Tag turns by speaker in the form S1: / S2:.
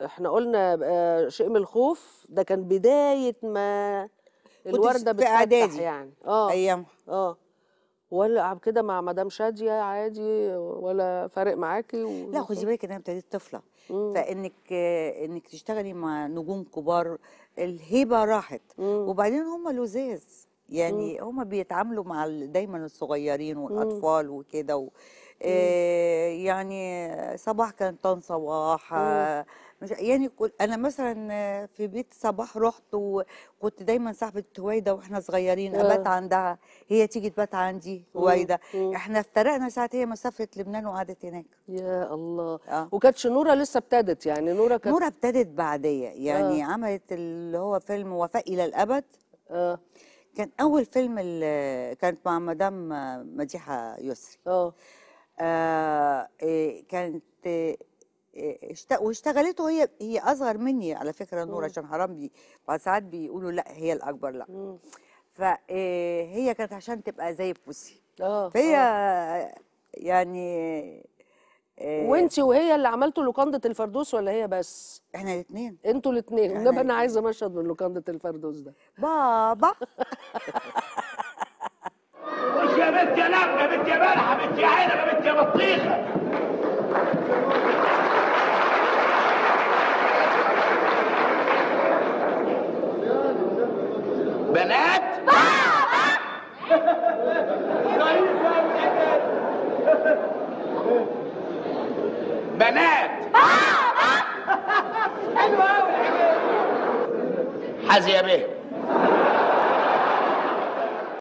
S1: احنا قلنا آه، شيء من الخوف ده كان بداية ما الوردة
S2: في
S1: بتفتح
S2: إعدادي.
S1: يعني اه
S2: ايام
S1: اه ولا كده مع مدام شادية عادي ولا فارق معاكي و...
S2: لا خدي بالك ان انا ابتديت طفله
S1: مم.
S2: فانك آه، انك تشتغلي مع نجوم كبار الهيبه راحت
S1: مم.
S2: وبعدين هم لزاز يعني هم بيتعاملوا مع ال- دايما الصغيرين والاطفال وكده و... آه يعني صباح كانت طن صباح آه، مش يعني كل انا مثلا آه، في بيت صباح رحت وكنت دايما صاحبه هويده واحنا صغيرين
S1: آه.
S2: ابات عندها هي تيجي تبات عندي هويده
S1: مم.
S2: احنا افترقنا ساعه هي مسافه لبنان وقعدت هناك
S1: يا الله
S2: اه
S1: وكانتش نورة لسه ابتدت يعني نورة كانت
S2: نورة ابتدت بعدية يعني آه. عملت اللي هو فيلم وفاء إلى الأبد
S1: اه
S2: كان أول فيلم اللي كانت مع مدام مديحة يسري
S1: اه
S2: آه إيه، كانت إيه، اشت- واشتغلته هي هي أصغر مني على فكرة نورة
S1: مم.
S2: عشان حرام بي بعد ساعات بيقولوا لا هي الأكبر لا
S1: مم.
S2: فهي كانت عشان تبقى زي بوسي
S1: اه
S2: فهي
S1: آه.
S2: يعني إيه،
S1: وانتي وهي اللي عملتوا لوكاندا الفردوس ولا هي بس؟
S2: احنا الاثنين
S1: انتوا الاثنين
S2: احنا
S1: انما انا
S2: الاتنين.
S1: عايزه مشهد من لوكاندا الفردوس ده
S2: بابا
S3: خش يا بنت يا لب يا بنت يا بلحه يا بنت يا عنب يا بنت يا بطيخه بنات بنات حلوه قوي حازي يا بيه